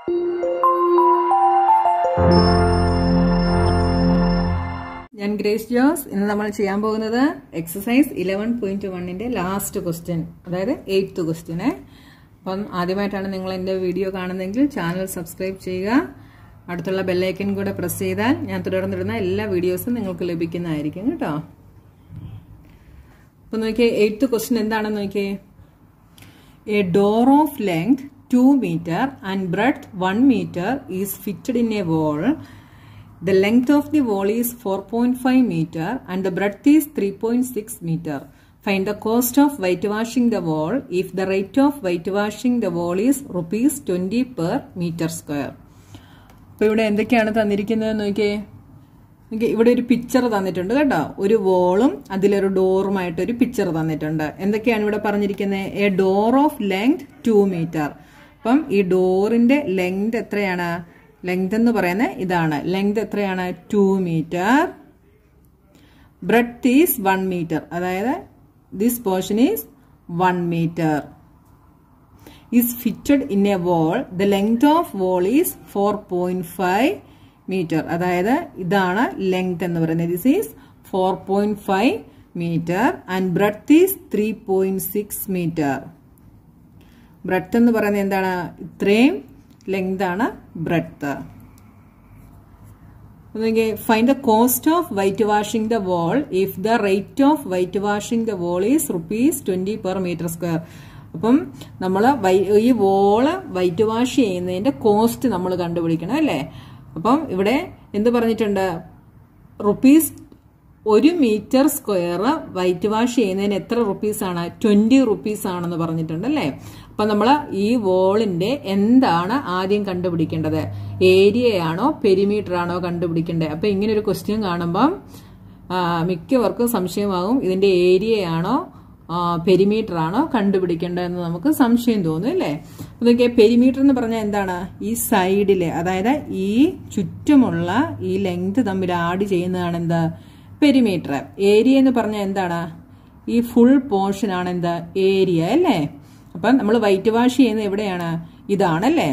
ഞാൻ ഗ്രേസ് ജോസ് ഇന്ന് നമ്മൾ ചെയ്യാൻ പോകുന്നത് എക്സസൈസ് ഇലവൻ പോയിന്റ് വണ്ണിന്റെ ലാസ്റ്റ് ക്വസ്റ്റ്യൻ അതായത് എയ്ത്ത് ക്വസ്റ്റ്യന് അപ്പം ആദ്യമായിട്ടാണ് നിങ്ങൾ എൻ്റെ വീഡിയോ കാണുന്നതെങ്കിൽ ചാനൽ സബ്സ്ക്രൈബ് ചെയ്യുക അടുത്തുള്ള ബെല്ലൈക്കൻ കൂടെ പ്രസ് ചെയ്താൽ ഞാൻ തുടർന്നിടുന്ന എല്ലാ വീഡിയോസും നിങ്ങൾക്ക് ലഭിക്കുന്നതായിരിക്കും കേട്ടോ അപ്പം നോക്കിയേ എയ്ത്ത് ക്വസ്റ്റ്യൻ എന്താണെന്ന് നോക്കിയേ a door of length two metre and breadth one metre is fitted in a wall The length of the wall is 4.5 meter and the breadth is 3.6 meter. Find the cost of whitewashing the wall if the rate of whitewashing the wall is rupees 20 per meter square. അപ്പോൾ ഇവിടെ എന്തൊക്കെയാണ് തന്നിരിക്കുന്നത് നോക്കിയേ നോക്കി ഇവിടെ ഒരു picture തന്നിട്ടുണ്ട് കേട്ടോ ഒരു വോളും അതിലൊരു ഡോറുമായിട്ട് ഒരു പിക്ചർ തന്നിട്ടുണ്ട് എന്തൊക്കെയാണ് ഇവിടെ പറഞ്ഞിരിക്കുന്നത് a door of length two metre അപ്പം ഈ ഡോറിന്റെ ലെങ്ത് എത്രയാണ് ലെങ്ത് എന്ന് പറയുന്നത് ഇതാണ് ലെങ്ത് എത്രയാണ് two metre breadth is one metre അതായത് this portion is one metre is fitted in a wall the length of wall is four point five metre അതായത് ഇതാണ് ലെങ്ത് എന്ന് പറയുന്നത് this is four point five metre and breadth is three point six metre breadth എന്ന് പറയുന്നത് എന്താണ് ഇത്രയും length ആണ് breadth find the cost of white washing the wall if the rate of white washing the wall is rupees twenty per metre square അപ്പം നമ്മൾ ഈ wall white wash ചെയ്യുന്നതിന്റെ cost നമ്മൾ കണ്ടുപിടിക്കണം അല്ലേ അപ്പം ഇവിടെ എന്ത് പറഞ്ഞിട്ടുണ്ട് റുപ്പീസ് ഒരു മീറ്റർ സ്ക്വയർ വൈറ്റ് വാഷ് ചെയ്യുന്നതിന് എത്ര റുപ്പീസ് ആണ് ട്വന്റി റുപ്പീസ് ആണെന്ന് പറഞ്ഞിട്ടുണ്ട് അല്ലേ അപ്പൊ നമ്മൾ ഈ വോളിന്റെ എന്താണ് ആദ്യം കണ്ടുപിടിക്കേണ്ടത് ഏരിയയാണോ പെരിമീറ്റർ ആണോ കണ്ടുപിടിക്കേണ്ടത് അപ്പൊ ഇങ്ങനെ ഒരു ക്വസ്റ്റ്യൻ കാണുമ്പം മിക്കവർക്കും സംശയമാകും ഇതിന്റെ ഏരിയയാണോ പെരിമീറ്റർ ആണോ കണ്ടുപിടിക്കേണ്ടതെന്ന് നമുക്ക് സംശയം തോന്നും അല്ലേ അതൊക്കെ പെരിമീറ്റർ എന്ന് പറഞ്ഞാൽ എന്താണ് ഈ സൈഡിലെ അതായത് ഈ ചുറ്റുമുള്ള ഈ ലെങ്ത് തമ്മിൽ ആഡ് ചെയ്യുന്നതാണ് എന്താ പെരിമീറ്റർ ഏരിയ എന്ന് പറഞ്ഞാൽ എന്താണ് ഈ ഫുൾ പോർഷൻ ആണ് എന്താ ഏരിയ അല്ലേ അപ്പം നമ്മൾ വൈറ്റ് വാഷ് ചെയ്യുന്നത് എവിടെയാണ് ഇതാണല്ലേ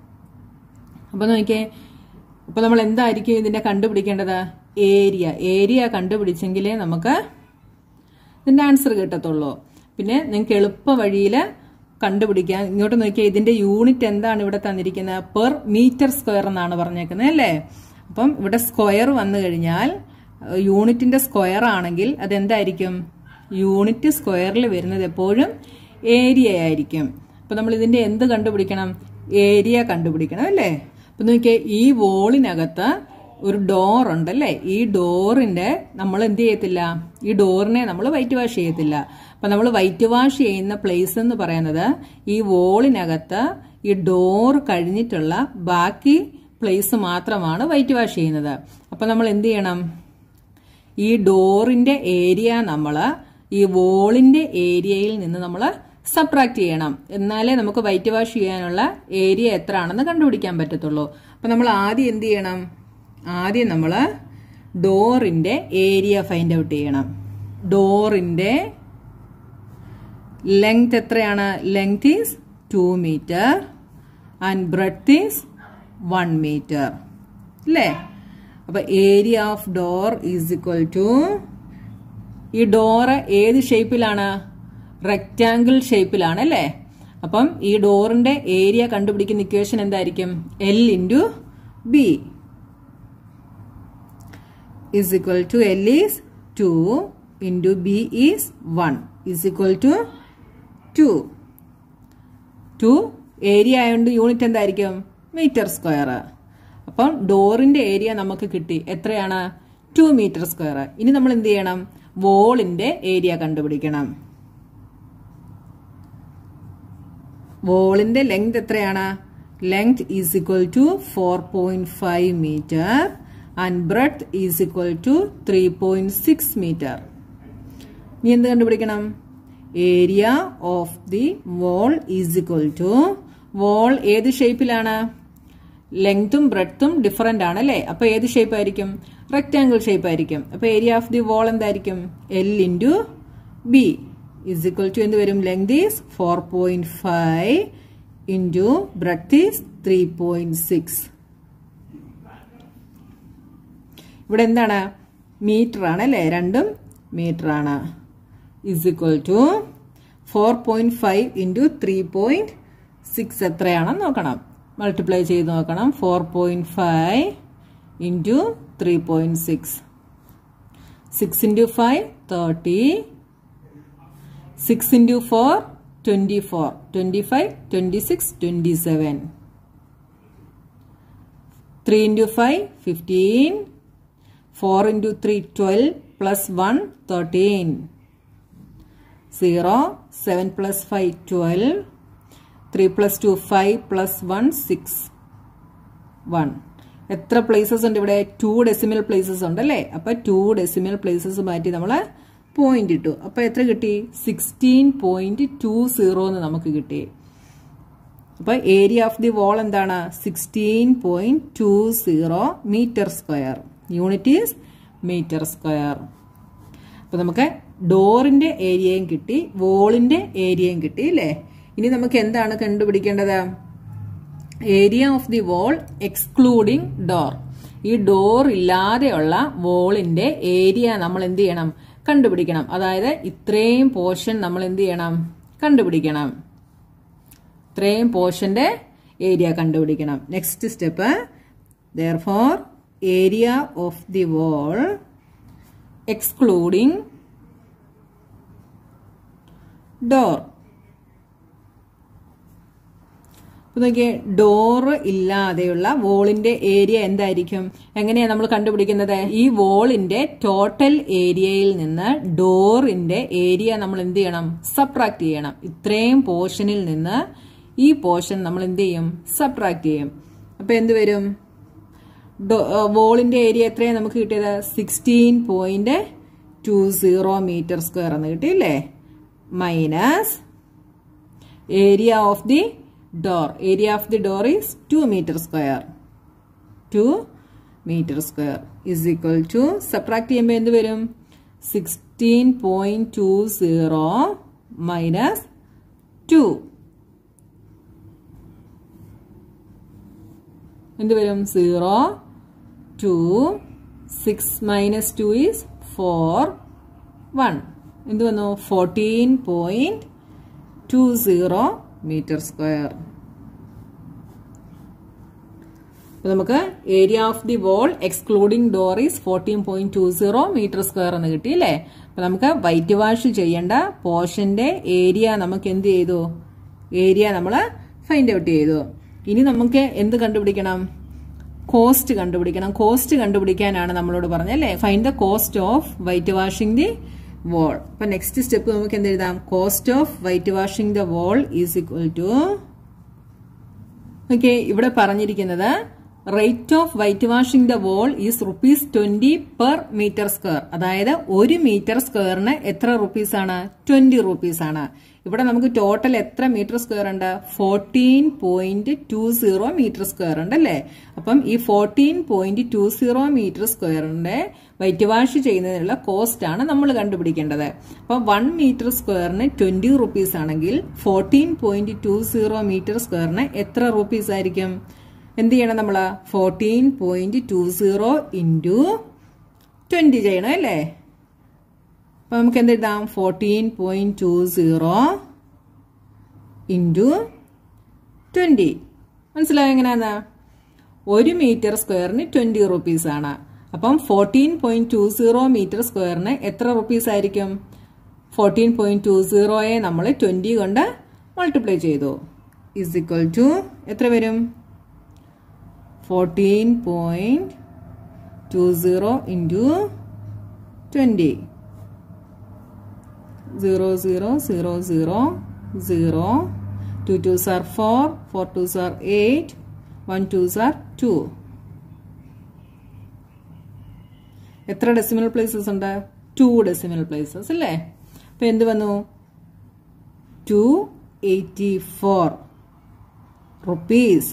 അപ്പൊ നോക്കിയേ അപ്പൊ നമ്മൾ എന്തായിരിക്കും ഇതിന്റെ കണ്ടുപിടിക്കേണ്ടത് ഏരിയ ഏരിയ കണ്ടുപിടിച്ചെങ്കിലേ നമുക്ക് ഇതിന്റെ ആൻസർ കിട്ടത്തുള്ളൂ പിന്നെ നിങ്ങൾക്ക് എളുപ്പ വഴിയിൽ കണ്ടുപിടിക്കാൻ ഇങ്ങോട്ട് നോക്കിയാൽ ഇതിന്റെ യൂണിറ്റ് എന്താണ് ഇവിടെ തന്നിരിക്കുന്നത് പെർ മീറ്റർ സ്ക്വയർ എന്നാണ് പറഞ്ഞേക്കുന്നത് അല്ലേ അപ്പം ഇവിടെ സ്ക്വയർ വന്നു കഴിഞ്ഞാൽ യൂണിറ്റിന്റെ സ്ക്വയർ ആണെങ്കിൽ അതെന്തായിരിക്കും യൂണിറ്റ് സ്ക്വയറിൽ വരുന്നത് എപ്പോഴും ഏരിയ ആയിരിക്കും അപ്പൊ നമ്മൾ ഇതിന്റെ എന്ത് കണ്ടുപിടിക്കണം ഏരിയ കണ്ടുപിടിക്കണം അല്ലേ അപ്പൊ നോക്കിയേ ഈ വോളിനകത്ത് ഒരു ഡോർ ഉണ്ട് അല്ലേ ഈ ഡോറിന്റെ നമ്മൾ എന്ത് ചെയ്യത്തില്ല ഈ ഡോറിനെ നമ്മൾ വൈറ്റ് വാഷ് ചെയ്യത്തില്ല അപ്പൊ നമ്മൾ വൈറ്റ് വാഷ് ചെയ്യുന്ന പ്ലേസ് എന്ന് പറയുന്നത് ഈ വോളിനകത്ത് ഈ ഡോർ കഴിഞ്ഞിട്ടുള്ള ബാക്കി പ്ലേസ് മാത്രമാണ് വൈറ്റ് വാഷ് ചെയ്യുന്നത് അപ്പൊ നമ്മൾ എന്ത് ചെയ്യണം ഈ ഡോറിന്റെ ഏരിയ നമ്മൾ ഈ വോളിന്റെ ഏരിയയിൽ നിന്ന് നമ്മൾ സബ്ട്രാക്ട് ചെയ്യണം എന്നാലേ നമുക്ക് വൈറ്റ് വാഷ് ചെയ്യാനുള്ള ഏരിയ എത്ര ആണെന്ന് കണ്ടുപിടിക്കാൻ പറ്റത്തുള്ളൂ അപ്പൊ നമ്മൾ ആദ്യം എന്ത് ചെയ്യണം ആദ്യം നമ്മൾ ഡോറിന്റെ ഏരിയ ഫൈൻഡ് ഔട്ട് ചെയ്യണം ഡോറിന്റെ ലെങ്ത് എത്രയാണ് length is two metre and breadth is one metre അല്ലേ അപ്പൊ area of door is equal to ഈ ഡോറ് ഏത് ഷേപ്പിലാണ് റെക്റ്റാങ്കിൾ ഷേപ്പിലാണ് അല്ലേ അപ്പം ഈ ഡോറിന്റെ ഏരിയ കണ്ടുപിടിക്കുന്ന ഇക്വേഷൻ എന്തായിരിക്കും L into B is equal to L is 2 into B is 1 is equal to 2. 2 ഏരിയ ആയതുകൊണ്ട് യൂണിറ്റ് എന്തായിരിക്കും മീറ്റർ സ്ക്വയർ അപ്പം ഡോറിന്റെ ഏരിയ നമുക്ക് കിട്ടി എത്രയാണ് ടു മീറ്റർ സ്ക്വയർ ഇനി നമ്മൾ എന്ത് ചെയ്യണം വോളിന്റെ ഏരിയ കണ്ടുപിടിക്കണം വോളിന്റെ ലെങ്ത് എത്രയാണ് length is equal to four point five metre and breadth is equal to three point six metre ഇനി എന്ത് കണ്ടുപിടിക്കണം area of the wall is equal to wall ഏത് ഷേപ്പിലാണ് ലെങ്തും ബ്രെഡ്ത്തും ഡിഫറെന്റ് ആണ് അല്ലേ അപ്പൊ ഏത് ഷേപ്പ് ആയിരിക്കും റെക്ടാംഗിൾ ഷേപ്പ് ആയിരിക്കും അപ്പൊ ഏരിയ ഓഫ് ദി വോൾ എന്തായിരിക്കും L into B is equal to എന്ത് വരും length is four point five into breadth is three point six ഇവിടെ എന്താണ് മീറ്റർ ആണ് അല്ലേ രണ്ടും മീറ്റർ ആണ് is equal to four point five into three point six എത്രയാണെന്ന് നോക്കണം മൾട്ടിപ്ലൈ ചെയ്ത് നോക്കണം four point five into three point six six into five thirty six into four twenty four twenty five twenty six twenty seven three into five fifteen four into three twelve plus one thirteen zero seven plus five twelve three plus two five plus one six one എത്ര places ഉണ്ട് ഇവിടെ to decimal places ഉണ്ട് അല്ലേ അപ്പൊ to decimal places മാറ്റി നമ്മൾ point ഇട്ടു അപ്പൊ എത്ര കിട്ടി സിക്സ്റ്റീൻ പോയിന്റ് ടു സീറോ എന്ന് നമുക്ക് കിട്ടി അപ്പൊ ഏരിയ ഓഫ് ദി വോൾ എന്താണ് sixteen point two zero metre square unit is metre square അപ്പൊ നമുക്ക് ഡോറിന്റെ ഏരിയയും കിട്ടി വോളിന്റെ ഏരിയയും കിട്ടി അല്ലേ ഇനി നമുക്ക് എന്താണ് കണ്ടുപിടിക്കേണ്ടത് area of the wall excluding door ഈ ഡോർ ഇല്ലാതെയുള്ള വോളിന്റെ ഏരിയ നമ്മൾ എന്ത് ചെയ്യണം കണ്ടുപിടിക്കണം അതായത് ഇത്രയും പോർഷൻ നമ്മൾ എന്ത് ചെയ്യണം കണ്ടുപിടിക്കണം ഇത്രയും പോർഷന്റെ ഏരിയ കണ്ടുപിടിക്കണം next step therefore area of the wall excluding door അപ്പൊ നോക്കിയേ ഡോറ് ഇല്ലാതെയുള്ള വോളിന്റെ ഏരിയ എന്തായിരിക്കും എങ്ങനെയാ നമ്മൾ കണ്ടുപിടിക്കുന്നത് ഈ വോളിന്റെ ടോട്ടൽ ഏരിയയിൽ നിന്ന് ഡോറിന്റെ ഏരിയ നമ്മൾ എന്ത് ചെയ്യണം സബ്ട്രാക്ട് ചെയ്യണം ഇത്രയും പോർഷനിൽ നിന്ന് ഈ പോർഷൻ നമ്മൾ എന്ത് ചെയ്യും സബ്ട്രാക്ട് ചെയ്യും അപ്പൊ എന്ത് വരും വോളിന്റെ ഏരിയ എത്രയാണ് നമുക്ക് കിട്ടിയത് sixteen point two zero metre square എന്ന് കിട്ടിയില്ലേ minus area of the door area of the door is two metre square two metre square is equal to subtract ചെയ്യുമ്പോൾ എന്ത് വരും sixteen point two zero minus two എന്ത് വരും zero two six minus two is four one എന്ത് വന്നു fourteen point two zero metre square അപ്പൊ നമുക്ക് area of the wall excluding door is fourteen point two zero metre square എന്ന് കിട്ടി അല്ലേ അപ്പൊ നമുക്ക് വൈറ്റ് വാഷ് ചെയ്യേണ്ട പോർഷന്റെ ഏരിയ നമുക്ക് എന്ത് ചെയ്തു ഏരിയ നമ്മൾ ഫൈൻഡ് ഔട്ട് ചെയ്തു ഇനി നമുക്ക് എന്ത് കണ്ടുപിടിക്കണം കോസ്റ്റ് കണ്ടുപിടിക്കണം കോസ്റ്റ് കണ്ടുപിടിക്കാനാണ് നമ്മളോട് പറഞ്ഞല്ലേ find the cost of white washing the wall അപ്പൊ നെക്സ്റ്റ് സ്റ്റെപ്പ് നമുക്ക് എന്ത് എഴുതാം cost of white washing the wall is equal to okay ഇവിടെ പറഞ്ഞിരിക്കുന്നത് rate of white washing the wall is rupees twenty per metre square അതായത് ഒരു metre സ്ക്വയറിന് എത്ര റുപ്പീസ് ആണ് ട്വന്റി റുപ്പീസ് ആണ് ഇവിടെ നമുക്ക് ടോട്ടൽ എത്ര മീറ്റർ സ്ക്വയർ ഉണ്ട് fourteen point two zero metre square ഉണ്ട് അല്ലേ അപ്പം ഈ fourteen point two zero metre സ്ക്വയറിന്റെ വൈറ്റ് വാഷ് ചെയ്യുന്നതിനുള്ള കോസ്റ്റ് ആണ് നമ്മൾ കണ്ടുപിടിക്കേണ്ടത് അപ്പം വൺ മീറ്റർ സ്ക്വയറിന് ട്വന്റി റുപ്പീസ് ആണെങ്കിൽ fourteen point two zero metre സ്ക്വയറിന് എത്ര റുപ്പീസ് ആയിരിക്കും എന്ത് ചെയ്യണം നമ്മൾ fourteen point two zero into twenty ചെയ്യണം അല്ലേ അപ്പൊ നമുക്ക് എന്ത് എഴുതാം fourteen point two zero into twenty മനസ്സിലായോ എങ്ങനെയാന്ന് ഒരു മീറ്റർ സ്ക്വയറിന് ട്വന്റി റുപ്പീസ് ആണ് അപ്പം fourteen point two zero metre സ്ക്വയറിന് എത്ര റുപ്പീസ് ആയിരിക്കും ഫോർട്ടീൻ പോയിന്റ് ടു സീറോയെ നമ്മൾ ട്വന്റി കൊണ്ട് മൾട്ടിപ്ലൈ ചെയ്തു ഇസ് ഇക്വൽ ടു എത്ര വരും fourteen point two zero into twenty zero zero zero zero zero two two sir four four two sir eight one two sir two എത്ര decimal places ഉണ്ട് two decimal places അല്ലേ അപ്പൊ എന്ത് വന്നു to eighty four rupees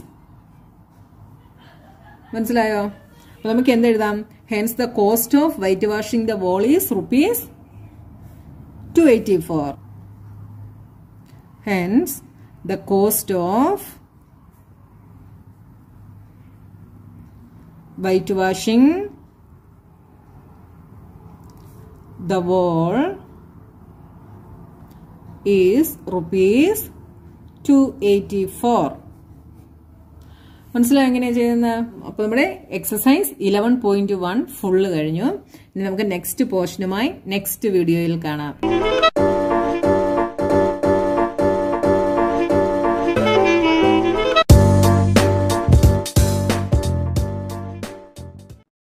മനസ്സിലായോ അപ്പൊ നമുക്ക് എന്തെഴുതാം hence the cost of white washing the wall is rupees two eighty four hence the cost of white washing the wall is rupees 284 മനസ്സിലായോ എങ്ങനെയാ ചെയ്യുന്നത് അപ്പൊ നമ്മുടെ exercise eleven point one full കഴിഞ്ഞു ഇനി നമുക്ക് നെക്സ്റ്റ് പോർഷനുമായി നെക്സ്റ്റ് വീഡിയോയിൽ കാണാം